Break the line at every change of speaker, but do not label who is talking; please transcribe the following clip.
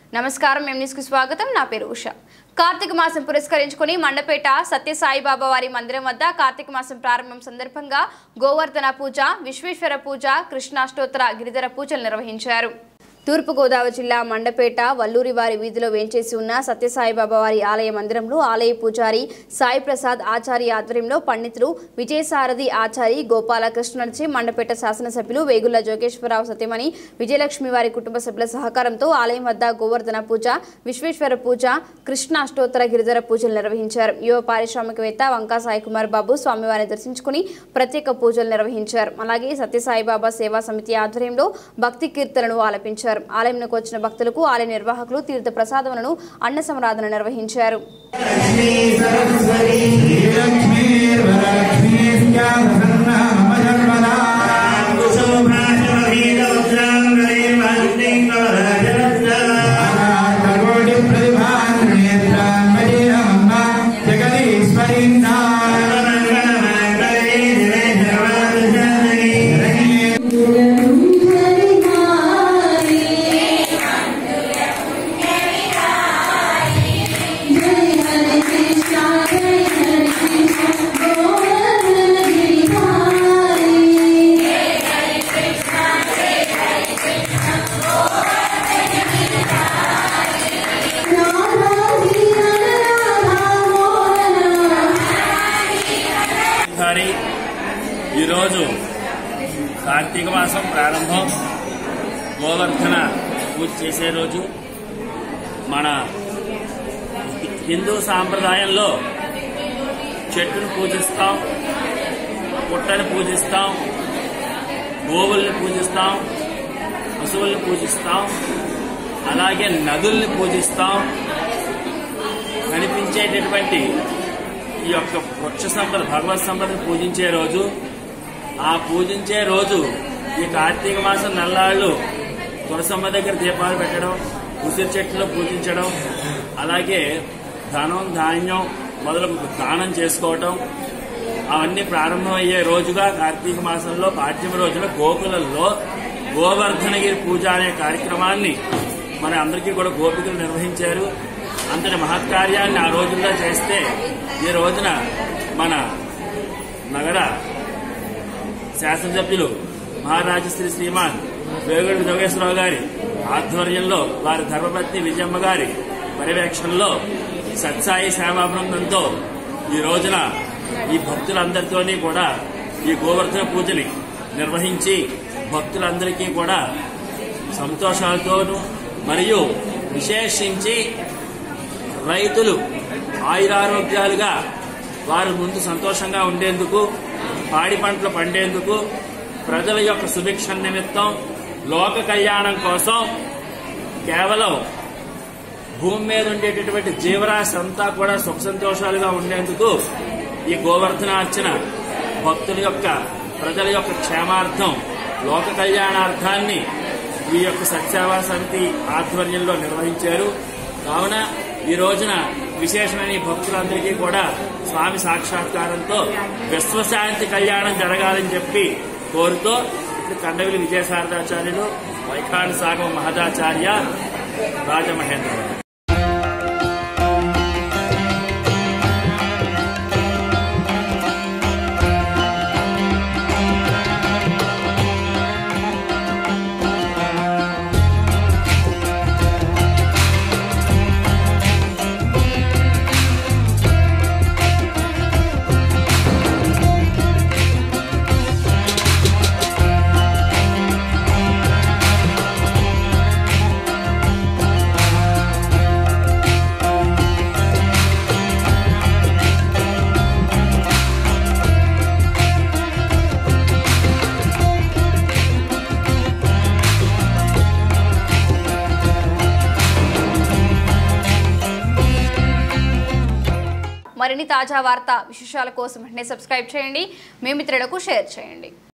నమస్కారం ఎం న్యూస్కి స్వాగతం నా పేరు ఉష కార్తీక మాసం పురస్కరించుకుని మండపేట సత్యసాయిబాబా వారి మందిరం వద్ద కార్తీక మాసం ప్రారంభం సందర్భంగా గోవర్ధన పూజ విశ్వేశ్వర పూజ కృష్ణాష్టోత్తర గిరిధర పూజలు నిర్వహించారు తూర్పుగోదావరి జిల్లా మండపేట వల్లూరి వారి వీధిలో వేంచేసి ఉన్న సత్యసాయిబాబా వారి ఆలయ మందిరంలో ఆలయ పూజారి సాయి ప్రసాద్ ఆచార్య ఆధ్వర్యంలో పండితులు విజయసారథి ఆచారి గోపాలకృష్ణచే మండపేట శాసనసభ్యులు వేగుల జోగేశ్వరరావు సత్యమణి విజయలక్ష్మి వారి కుటుంబ సభ్యుల సహకారంతో ఆలయం వద్ద గోవర్ధన పూజ విశ్వేశ్వర పూజ కృష్ణ అష్టోత్తర గిరిధర పూజలు నిర్వహించారు యువ పారిశ్రామికవేత్త వంకా సాయి కుమార్ బాబు స్వామివారిని దర్శించుకుని ప్రత్యేక పూజలు నిర్వహించారు అలాగే సత్యసాయిబాబా సేవా సమితి ఆధ్వర్యంలో భక్తి కీర్తనలు ఆలపించారు ఆలయంలోకి వచ్చిన భక్తులకు ఆలయ నిర్వాహకులు తీర్థ ప్రసాదములను అన్న సమరాధన నిర్వహించారు
సారి ఈరోజు కార్తీక మాసం ప్రారంభం గోవర్ధన పూజ చేసే రోజు మన హిందూ సాంప్రదాయంలో చెట్టును పూజిస్తాం పుట్టని పూజిస్తాం గోవుల్ని పూజిస్తాం పశువుల్ని పూజిస్తాం అలాగే నదుల్ని పూజిస్తాం కనిపించేటటువంటి ఈ యొక్క వృక్ష సంపద భగవత్ సంపదను పూజించే రోజు ఆ పూజించే రోజు ఈ కార్తీక మాసం నల్లాళ్ళు తులసమ్మ దగ్గర దీపాలు పెట్టడం ఉసిరి చెట్లు పూజించడం అలాగే ధనం ధాన్యం మొదలగు దానం చేసుకోవటం అవన్నీ ప్రారంభమయ్యే రోజుగా కార్తీక మాసంలో పాడ్యమ రోజున గోకులంలో గోవర్ధనగిరి పూజ అనే కార్యక్రమాన్ని మన అందరికీ కూడా గోపికలు నిర్వహించారు అంతటి మహత్కార్యాన్ని ఆ రోజుల్లో చేస్తే ఈ రోజున మన నగర శాసనసభ్యులు మహారాజు శ్రీ శ్రీమాన్ వేగుడి జోగేశ్వరరావు గారి ఆధ్వర్యంలో వారి ధర్మపత్ని విజయమ్మ గారి పర్యవేక్షణలో సత్సాయి సేవా బృందంతో ఈ రోజున ఈ భక్తులందరితోని కూడా ఈ గోవర్ధన పూజని నిర్వహించి భక్తులందరికీ కూడా సంతోషాలతోనూ మరియు విశేషించి రైతులు ఆయురారోగ్యాలుగా వారు ముందు సంతోషంగా ఉండేందుకు పాడి పంటలు పండేందుకు ప్రజల యొక్క సుభిక్ష నిమిత్తం లోక కళ్యాణం కోసం కేవలం భూమి మీద ఉండేటటువంటి జీవరాశి అంతా కూడా సుఖ సంతోషాలుగా ఉండేందుకు ఈ గోవర్ధనార్చన భక్తుల యొక్క ప్రజల యొక్క క్షేమార్థం లోక కళ్యాణార్థాన్ని ఈ యొక్క సత్యసేవా సమితి ఆధ్వర్యంలో నిర్వహించారు కావున ఈ రోజున విశేషమైన ఈ భక్తులందరికీ కూడా స్వామి సాక్షాత్కారంతో విశ్వశాంతి కళ్యాణం జరగాలని చెప్పి కోరుతూ ఇప్పుడు కండవిలి విజయసారదాచార్యులు వైఖాండ సాగమ మహదాచార్య రాజమహేంద్ర
మరిన్ని తాజా వార్త విశేషాల కోసం వెంటనే సబ్స్క్రైబ్ చేయండి మీ మిత్రులకు షేర్ చేయండి